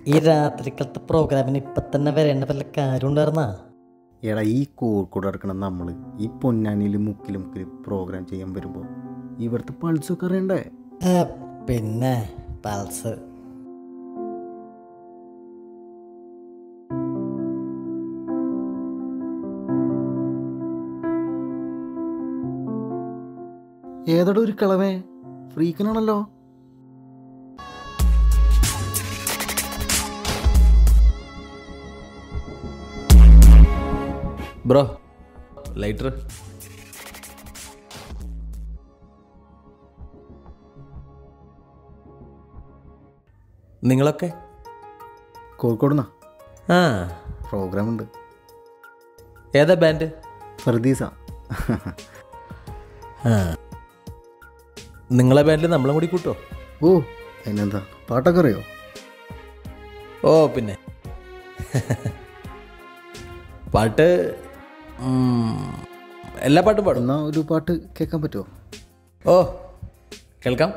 ഈ രാത്രിക്കലത്തെ പ്രോഗ്രാമിന് ഇപ്പം തന്നെ വരേണ്ട വല്ല കാര്യം ഉണ്ടായിരുന്നാ എടാ ഈ കോഴിക്കോട് ഇറക്കണം നമ്മൾ ഈ പൊന്നാനിയിലും മുക്കിലും മുക്കിലും പ്രോഗ്രാം ചെയ്യാൻ വരുമ്പോൾ ഇവിടുത്തെ പൾസൊക്കെ അറിയണ്ടേ ആ, പിന്നെ പൾസ് ഏതടോ ഒരു കിളവേ ഫ്രീക്കനാണല്ലോ ബ്രോ ലൈറ്റർ നിങ്ങളൊക്കെ കോഴിക്കോടുന്നാ ആ പ്രോഗ്രാം ഉണ്ട് ഏതാ ബാൻഡ് ഫർദീസ ആ നിങ്ങളെ ബാൻഡിൽ നമ്മളും കൂടി കൂട്ടോ ഓ അതിനെന്താ പാട്ടൊക്കെ അറിയോ ഓ പിന്നെ പാട്ട് ഉം, എല്ലാ പാട്ടും പാടും എന്നാ ഒരു പാട്ട് കേൾക്കാൻ പറ്റുമോ ഓ കേൾക്കാം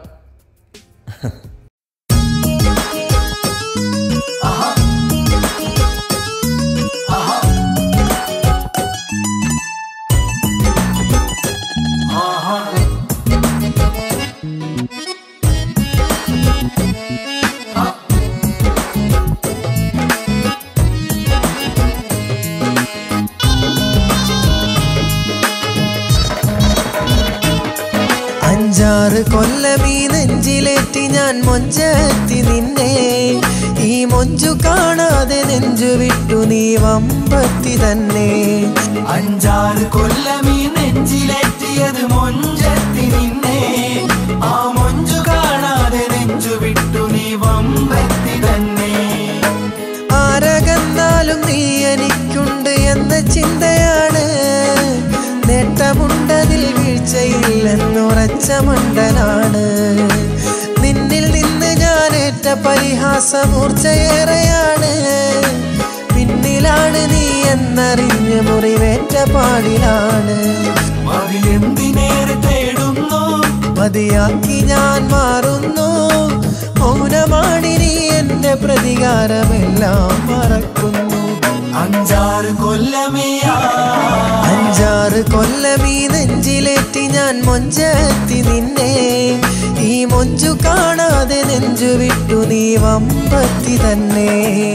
അഞ്ചാറ് കൊല്ലമീ നെഞ്ചിലേറ്റി ഞാൻ മൊഞ്ചെത്തി നിന്നെ ഈ മൊഞ്ചു കാണാതെ നെഞ്ചു വിട്ടു നീ വമ്പത്തി തന്നെ അഞ്ചാറ് കൊല്ലമീ നെഞ്ചിലെത്തിയത് മൊഞ്ചത്തി നിന്നെ ആ മൊഞ്ചു കാണാതെ നെഞ്ചു വിട്ടു നീ വമ്പത്തി തന്നെ ആരകന്നാലും നീ എനിക്കുണ്ട് എന്ന ചിന്തയാണ് നേട്ടമുണ്ടതിൽ വീഴ്ചയില്ലെന്നുറച്ച മണ്ടനാണ് നിന്നിൽ നിന്ന് ഞാനേറ്റ പരിഹാസമൂർച്ചയേറെയാണ് പിന്നിലാണ് നീ എന്നറിഞ്ഞ് മുറിവേറ്റ പാടിലാണ് അതിലെന്തിനേറെ തേടുന്നു മതിയാക്കി ഞാൻ മാറുന്നു മൗനമാണിനി എന്റെ പ്രതികാരമെല്ലാം മറക്കുന്നു അഞ്ചാറ് കൊല്ലമേയാ അഞ്ചാറ് കൊല്ലമീ നെഞ്ചിലേറ്റി ഞാൻ മൊഞ്ചെത്തി നിന്നെ ഈ മൊഞ്ചു കാണാതെ നെഞ്ചു വിട്ടു നീ വമ്പത്തി തന്നെ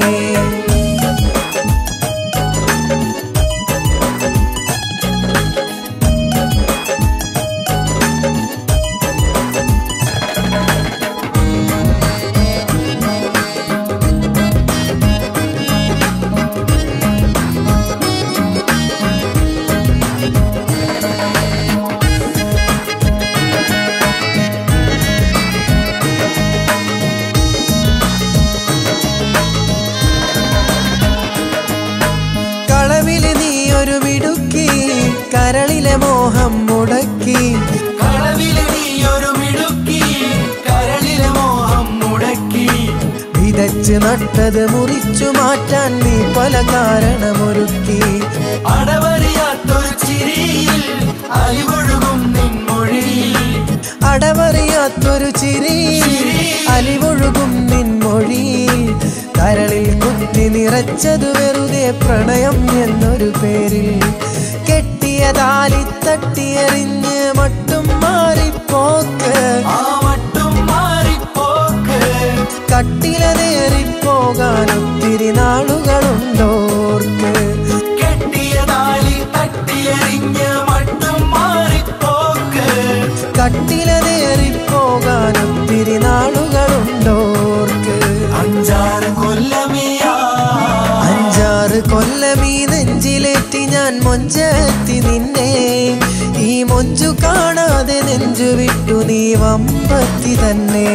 കളവില് നീ ഒരു മിടുക്കി കരളിലെ മോഹം മുടക്കി കളവില് നീ ഒരു മിടുക്കി കരളിലെ മോഹം മുടക്കി വിതച്ച് നട്ടത് മുറിച്ചു മാറ്റാൻ നീ പല കാരണമൊരുക്കി അടവറിയാത്തൊരു ചിരിയിൽ അലിവൊഴുകും നിൻമൊഴിയിൽ അടവറിയാത്തൊരു ചിരി അലിവൊഴുകും നിൻമൊഴി കരളിൽ കുത്തി നിറച്ചതു വെറുതെ പ്രണയം എന്നൊരു പേരിൽ കെട്ടിയ താലി തട്ടിയെറിഞ്ഞ് മട്ടും മാറിപ്പോക്ക് ആ മട്ടും മാറിപ്പോക്ക് കട്ടിലതേറിപ്പോകാൻ ഒത്തിരി നാളുകളുണ്ടോർക്ക് കെട്ടിയ താലി തട്ടിയെറിഞ്ഞ് മട്ടും മാറിപ്പോക്ക് കട്ടിലതേറിപ്പോകാൻ ഒത്തിരി നാളുകളുണ്ടോർക്ക് അഞ്ചാറ് കൊല്ലമേയാ അഞ്ചാറ് കൊല്ലമീ നെഞ്ചിലേറ്റി ഞാൻ മൊഞ്ചെത്തി നിന്നെ ഈ മൊഞ്ചു കാണാതെ നെഞ്ചു വിട്ടു നീ വമ്പത്തി തന്നെ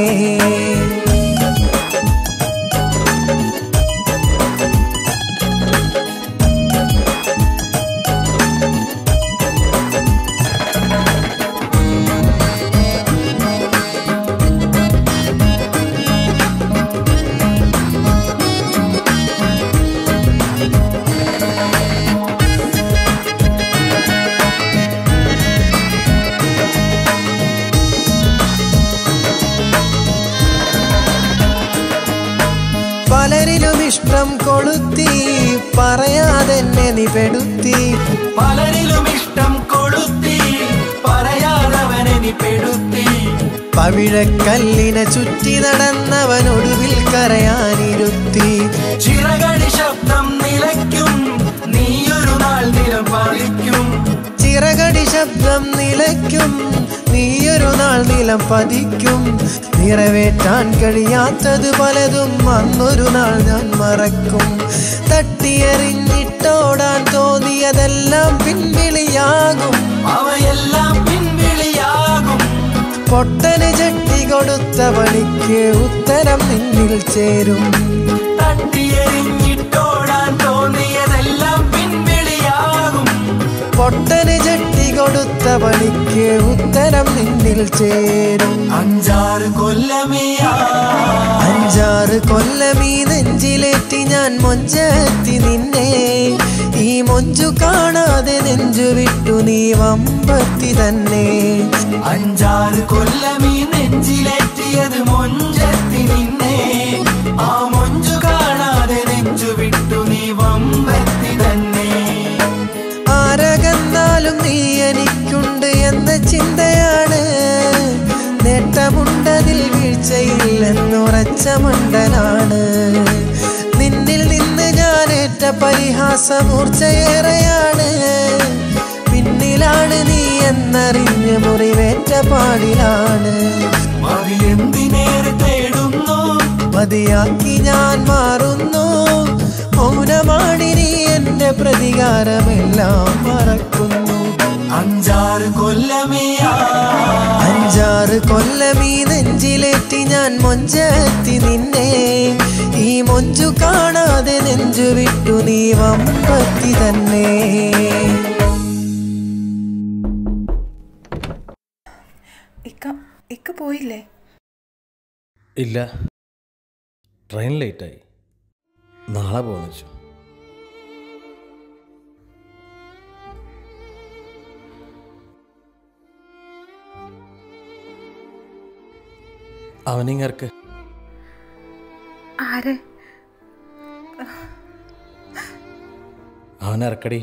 ഇഷ്ടം കൊളുത്തി പറയാതെന്നെ നീ പെടുത്തി പലരിലും ഇഷ്ടം കൊളുത്തി പറയാതവനെ നീ പെടുത്തി പവിഴക്കല്ലിനെ ചുറ്റി നടന്നവനൊടുവിൽ കരയാനിരുത്തി ചിറകടി ശബ്ദം നിലയ്ക്കും നീയൊരു നാൾ നിലം പതിക്കും ചിറകടി ശബ്ദം നിലയ്ക്കും നീയൊരു നാൾ നിലം പതിക്കും നിറവേറ്റാൻ കഴിയാത്തത് പലതും അന്നൊരു നാൾ ഞാൻ മറക്കും തട്ടിയെറിഞ്ഞിട്ടോടാൻ തോന്നിയതെല്ലാം പിൻവിളിയാകും അവയെല്ലാം പിൻവിളിയാകും പൊട്ടന് ചട്ടി കൊടുത്ത പണിക്ക് ഉത്തരം നിന്നിൽ ചേരും തട്ടിയെറിഞ്ഞിട്ടോടാൻ തോന്നിയതെല്ലാം പിൻവിളിയാകും പൊട്ടന് ചട്ടി കൊടുത്ത പണിക്ക് ഉത്തരം നിന്നിൽ ചേരും അഞ്ചാറ് കൊല്ലമേയാ അഞ്ചാറ് കൊല്ലമീ നെഞ്ചിലേറ്റി ഞാൻ മൊഞ്ചെത്തി നിന്നെ ഈ മൊഞ്ചു കാണാതെ നെഞ്ചു വിട്ടു നീ വമ്പത്തി തന്നെ അഞ്ചാറ് കൊല്ലമീ നെഞ്ചിലെത്തിയത് മൊഞ്ചത്തി നിന്നെ ആ മൊഞ്ചു കാണാതെ നെഞ്ചു വിട്ടു നീ വമ്പത്തി തന്നെ ആരകന്നാലും നീ എനിക്കുണ്ട് എന്ന ചിന്തയാണ് നേട്ടമുണ്ടതിൽ വീഴ്ചയില്ലെന്നുറച്ച മണ്ടനാണ് നിന്നിൽ നിന്ന് ഞാനേറ്റ പരിഹാസമൂർച്ചയേറെയാണ് പിന്നിലാണ് നീ എന്നറിഞ്ഞ് മുറിവേറ്റ പാടിലാണ് മതി എന്തിനേറെ തേടുന്നു മതിയാക്കി ഞാൻ മാറുന്നു മൗനമാണിനി എന്റെ പ്രതികാരമെല്ലാം മറക്കുന്നു അഞ്ചാറ് കൊല്ലമേയാ അഞ്ചാറ് കൊല്ലമീ നെഞ്ചിലേറ്റി ഞാൻ മൊഞ്ചെത്തി നിന്നെ ഈ മൊഞ്ചു കാണാതെ നെഞ്ചു വിട്ടു നീ വമ്പത്തി തന്നെ ഇക്ക ഇക്ക പോയില്ലേ ഇല്ല ട്രെയിൻ ലേറ്റായി നാളെ പോകുന്നു വെച്ചു അവനിങ്ങർക്ക് ആരെ അവനിറക്കടി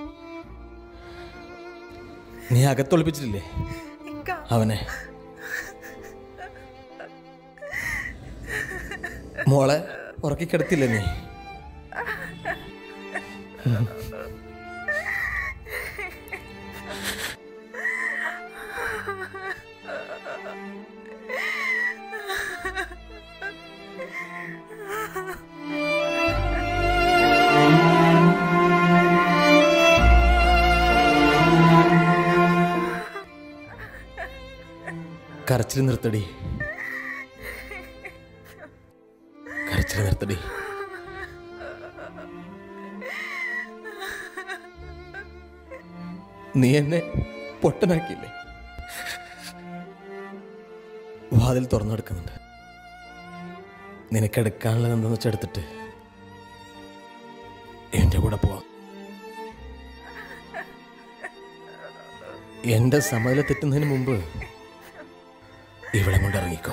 നീ അകത്തൊളിപ്പിച്ചിട്ടില്ലേ ഇക്ക അവനെ മോളെ ഉറക്കിക്കിടത്തില്ലേ നീ കരച്ചിൽ നിർത്തടി കരച്ചിൽ നിർത്തടി നീ എന്നെ പൊട്ടനാക്കിയില്ലേ വാതിൽ തുറന്നെടുക്കുന്നുണ്ട് നിനക്കെടുക്കാനുള്ളത് എന്താണെന്ന് വെച്ചാൽ എടുത്തിട്ട് എൻ്റെ കൂടെ പോവാം എൻ്റെ സമനില തെറ്റുന്നതിന് മുമ്പ് ഇവിടെ കൊണ്ട് ഇറങ്ങിക്കോ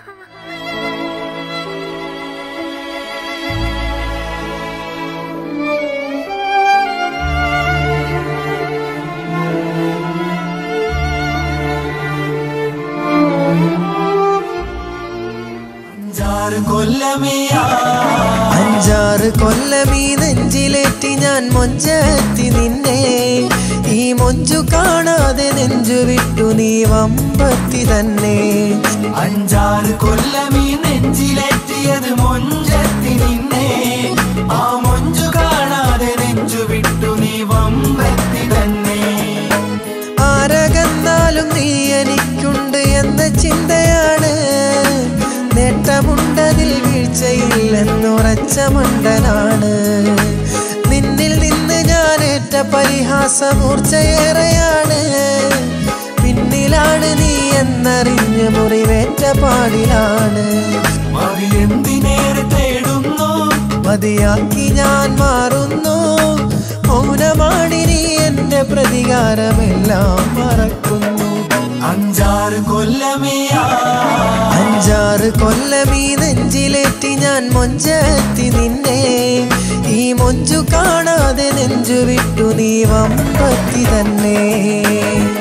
അഞ്ചാറ് കൊല്ലമേയാ അഞ്ചാറ് കൊല്ലമീ നെഞ്ചിലേറ്റി ഞാൻ മൊഞ്ചെത്തി നിന്നെ ഈ മൊഞ്ചു കാണാതെ നെഞ്ചു വിട്ടു നീ വമ്പത്തി തന്നെ അഞ്ചാറ് കൊല്ലമീ നെഞ്ചിലെത്തിയത് മൊഞ്ചത്തി നിന്നെ ആ മൊഞ്ചു കാണാതെ നെഞ്ചു വിട്ടു നീ വമ്പത്തി തന്നെ ആരകന്നാലും നീ എനിക്കുണ്ട് എന്ന ചിന്തയാണ് നേട്ടമുണ്ടതിൽ വീഴ്ചയില്ലെന്നുറച്ച മണ്ടനാണ് നിന്നിൽ നിന്ന് ഞാനേറ്റ പരിഹാസമൂർച്ചയേറെയാണ് പിന്നിലാണ് നീ എന്നറിഞ്ഞ് മുറിവേറ്റ പാടിലാണ് മതി എന്തിനേറെ തേടുന്നു മതിയാക്കി ഞാൻ മാറുന്നു മൗനമാണിനി എന്റെ പ്രതികാരമെല്ലാം മറക്കുന്നു അഞ്ചാറ് കൊല്ലമേയാ അഞ്ചാറ് കൊല്ലമീ നെഞ്ചിലേറ്റി ഞാൻ മൊഞ്ചെത്തി നിന്നെ ഈ മൊഞ്ചു കാണാതെ നെഞ്ചു വിട്ടു നീ വമ്പത്തി തന്നെ